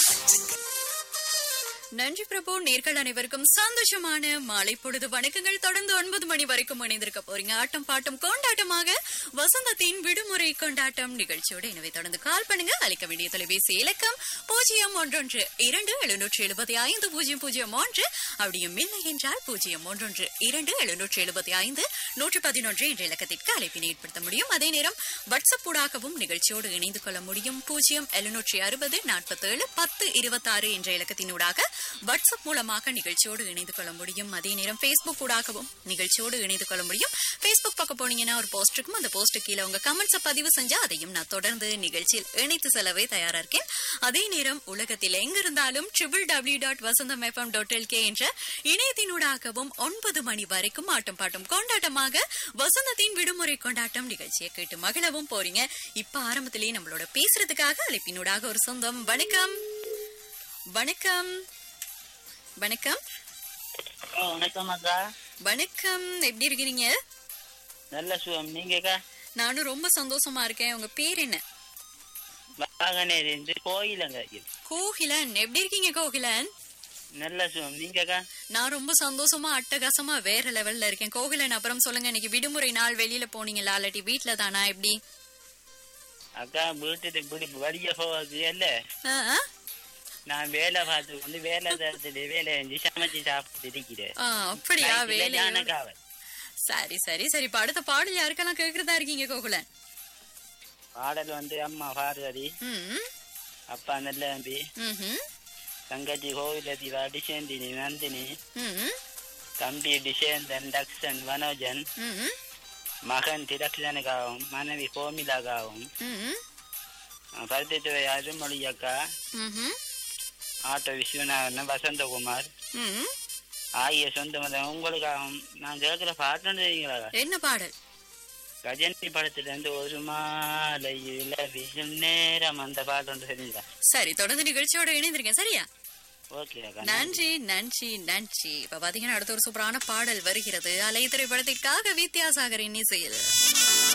நன்றி பிரபு நேர்கள் அனைவருக்கும் சந்தோஷமான மாலை பொழுது வணக்கங்கள் தொடர்ந்து ஒன்பது மணி வரைக்கும் இணைந்திருக்க போறீங்க ஆட்டம் பாட்டம் கொண்டாட்டமாக வசந்தத்தின் விடுமுறை கொண்டாட்டம் நிகழ்ச்சியோடு எனவே தொடர்ந்து கால் பண்ணுங்க அளிக்க வேண்டிய தொலைபேசி இலக்கம் பூஜ்ஜியம் ஒன்றொன்று இரண்டு எழுநூற்றி எழுபத்தி ஐந்து பூஜ்ஜியம் பூஜ்ஜியம் ஒன்று அப்படியும் இல்லை என்றால் பூஜ்ஜியம் ஒன்றொன்று இரண்டு எழுநூற்றி எழுபத்தி ஐந்து நூற்றி பதினொன்று என்ற இலக்கத்திற்கு அழைப்பினை ஏற்படுத்த முடியும் அதே நேரம் வாட்ஸ்அப் ஊடாகவும் நிகழ்ச்சியோடு இணைந்து கொள்ள முடியும் பூஜ்ஜியம் எழுநூற்றி அறுபது நாற்பத்தேழு பத்து இருபத்தாறு என்ற இலக்கத்தினூடாக வாட்ஸ்அப் மூலமாக நிகழ்ச்சியோடு இணைந்து கொள்ள முடியும் அதே நேரம் Facebook ஊடாகவும் நிகழ்ச்சியோடு இணைந்து கொள்ள முடியும் Facebook பக்கம் போனீங்கன்னா ஒரு போஸ்ட் இருக்கும் அந்த போஸ்ட் கீழே உங்க கமெண்ட்ஸை பதிவு செஞ்சா அதையும் நான் தொடர்ந்து நிகழ்ச்சியில் இணைத்து செல்லவே தயாரா இருக்கேன் அதே நேரம் உலகத்தில் எங்கிருந்தாலும் ட்ரிபிள் டபிள்யூ dot Vasantham FM dot LK என்ற இணையத்தினூடாகவும் ஒன்பது மணி வரைக்கும் ஆட்டம் பாட்டம் கொண்டாட்டமாக வசந்தத்தின் விடுமுறை கொண்டாட்டம் நிகழ்ச்சியை கேட்டு மகிழவும் போறீங்க இப்ப ஆரம்பத்திலேயே நம்மளோட பேசுறதுக்காக அழைப்பினூடாக ஒரு சொந்தம் வணக்கம் வணக்கம் வணக்கம் ஓ வணக்கம் அக்கா வணக்கம் எப்படி இருக்கிறீங்க நல்ல சுகம் நீங்கக்கா நானும் ரொம்ப சந்தோஷமா இருக்கேன் உங்க பேர் என்ன வாகனேரி இருந்து கோயிலங்க இருக்குது கோகிலன் எப்படி இருக்கீங்க கோகிலன் நல்ல சுகம் நீங்கக்கா நான் ரொம்ப சந்தோஷமா அட்டகாசமா வேற லெவல்ல இருக்கேன் கோகிலன் அப்புறம் சொல்லுங்க இன்னைக்கு விடுமுறை நாள் வெளியில போனீங்களா இல்லாட்டி வீட்ல தானா எப்படி அக்கா வீட்டுக்கு இப்படி வழிய போவது இல்ல ஆ, ஆ? நான் வேலை பார்த்து வந்து வேலை தரத்துல வேலை செஞ்சு சமைச்சு சாப்பிட்டு இருக்கிறேன் ஆ, அப்படியா நைட்டுல வேலை ஞானக்காவல். சரி சரி சரி இப்ப அடுத்த பாடல் யாருக்கெல்லாம் கேக்குறதா இருக்கீங்க கோகுலன் பாடல் வந்து அம்மா பார்வதி ம் அப்பா நல்ல தம்பி ம்ஹும், தங்கச்சி கோவிலதி டிசேந்தினி நந்தினி ம் தம்பி டிசேந்தன் தக்ஷன் வனோஜன் ம் மகன் திலக்ஷனுக்காகவும் மனைவி கோமிலாக்காகவும் ம் பருத்தித்துறை அருள்மொழி அக்கா ம்ஹும், ஆட்டோ விஸ்வநாதன் வசந்தகுமார் ம் ஆகிய சொந்த மதம் உங்களுக்காகவும் நான் கேட்கிற பாட்டு தெரியுங்களா என்ன பாடல் கஜினி படத்துல இருந்து ஒரு மாலையில விழும் நேரம் அந்த பாட்டு ஒன்று தெரியுங்களா சரி தொடர்ந்து நிகழ்ச்சியோட இணைந்திருக்கேன் சரியா ஓகே அக்கா நன்றி நன்றி நன்றி இப்ப பாத்தீங்கன்னா அடுத்த ஒரு சூப்பரான பாடல் வருகிறது அலை திரைப்படத்திற்காக வித்யாசாகரின் இசையில்